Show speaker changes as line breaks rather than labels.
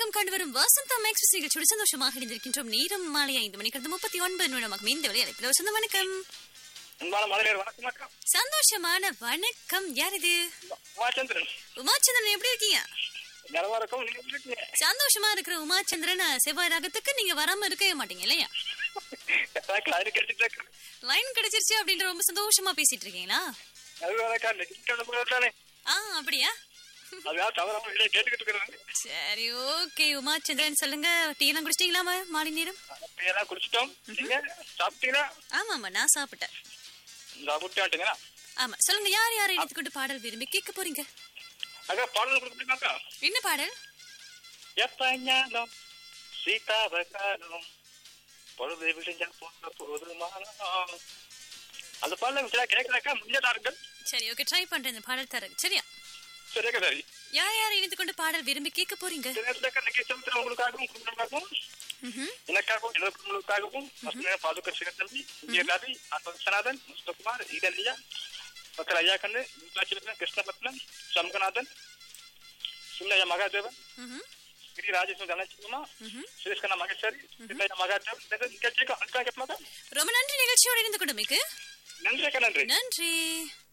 உற்சாகம் கண்டு வரும் வசந்தம் எக்ஸ்பிரஸ் நிகழ்ச்சியோடு சந்தோஷமாக இணைந்திருக்கின்றோம் நேரம் மாலை ஐந்து மணிக்கு முப்பத்தி ஒன்பது நிமிடமாக இந்த வழி அழைப்பில் வசந்தம் வணக்கம்
அன்பான மகளிர் வணக்கம் வணக்கம்
சந்தோஷமான வணக்கம் யார் இது
உமாச்சந்திரன்
உமாச்சந்திரன் எப்படி இருக்கீங்க
நலமா இருக்கும் நீங்க எப்படி இருக்கீங்க
சந்தோஷமா இருக்கிற உமாச்சந்திரன் செவ்வாய் ராகத்துக்கு நீங்க வராம இருக்கவே மாட்டீங்க இல்லையா
எனக்கு லைன் கிடைச்சிட்டு இருக்கு
லைன் கிடைச்சிருச்சு அப்படின்ற ரொம்ப சந்தோஷமா பேசிட்டு இருக்கீங்களா
அது வேலைக்கா நெகிழ்ச்சி போது தானே
ஆ அப்படியா
அதான் தவறாம வெளியே கேட்டுக்கிட்டு இருக்கிறாங்க
சரி ஓகே உமாச்சந்திரன் சொல்லுங்க டீ எல்லாம் குடிச்சிட்டீங்களா மா- மாலை நேரம்
எல்லாம் குடிச்சிட்டோம் நீங்க சாப்பிட்டீங்களா
ஆமாம்மா நான் சாப்பிட்டேன்
சாப்பிட்டாட்டுங்களா
ஆமா சொல்லுங்க யார் யாரை எடுத்துக்கொண்டு பாடல் விரும்பி கேட்க போறீங்க
அக்கா பாடல் கொடுக்குறீங்கக்கா
என்ன பாடல்
எப்ப ஞானம் சீதாவகாலம் பொழுது விழிஞ்ச போன போதுமானம் அந்த பாடல விட்டா கேட்கலாக்கா முடியாதாருங்கள்
சரி ஓகே ட்ரை பண்றேன் இந்த பாடல் தரேன் சரியா
சரியாக்கா சரி
யார் யாரை இணைத்து கொண்டு பாடல் விரும்பி கேட்க போறீங்க
இந்த நேரத்துல நிகழ்ச்சி உங்களுக்காகவும் குடும்பங்களுக்காகவும்
ம்ஹும்.
எனக்காகவும் எல்லோருக்காகவும் பாதுகா சிவத்தம்பி விஜயராதி சனாதன் முஸ்தகுமார் ஈதன்யா மக்கள் ஐயாக்கண்ணு முத்தாச்சிரத்னம் கிருஷ்ணபத்னம் சமகநாதன் சுல்லைய மகாதேவன்
ம்ஹும்.
கிரி ராஜேஸ்வரன் தனச்சிங்கம்மா
ம்ஹும்.
சுரேஷ் கண்ணா மகேஸ்வரி சில்லைய மகாதேவன் இந்த நிகழ்ச்சிக்கு அக்கா கேட்பாங்க
ரொம்ப நன்றி நிகழ்ச்சியோடு இணைந்து கொண்டு மிக்கு
நன்றி அக்கா நன்றி
நன்றி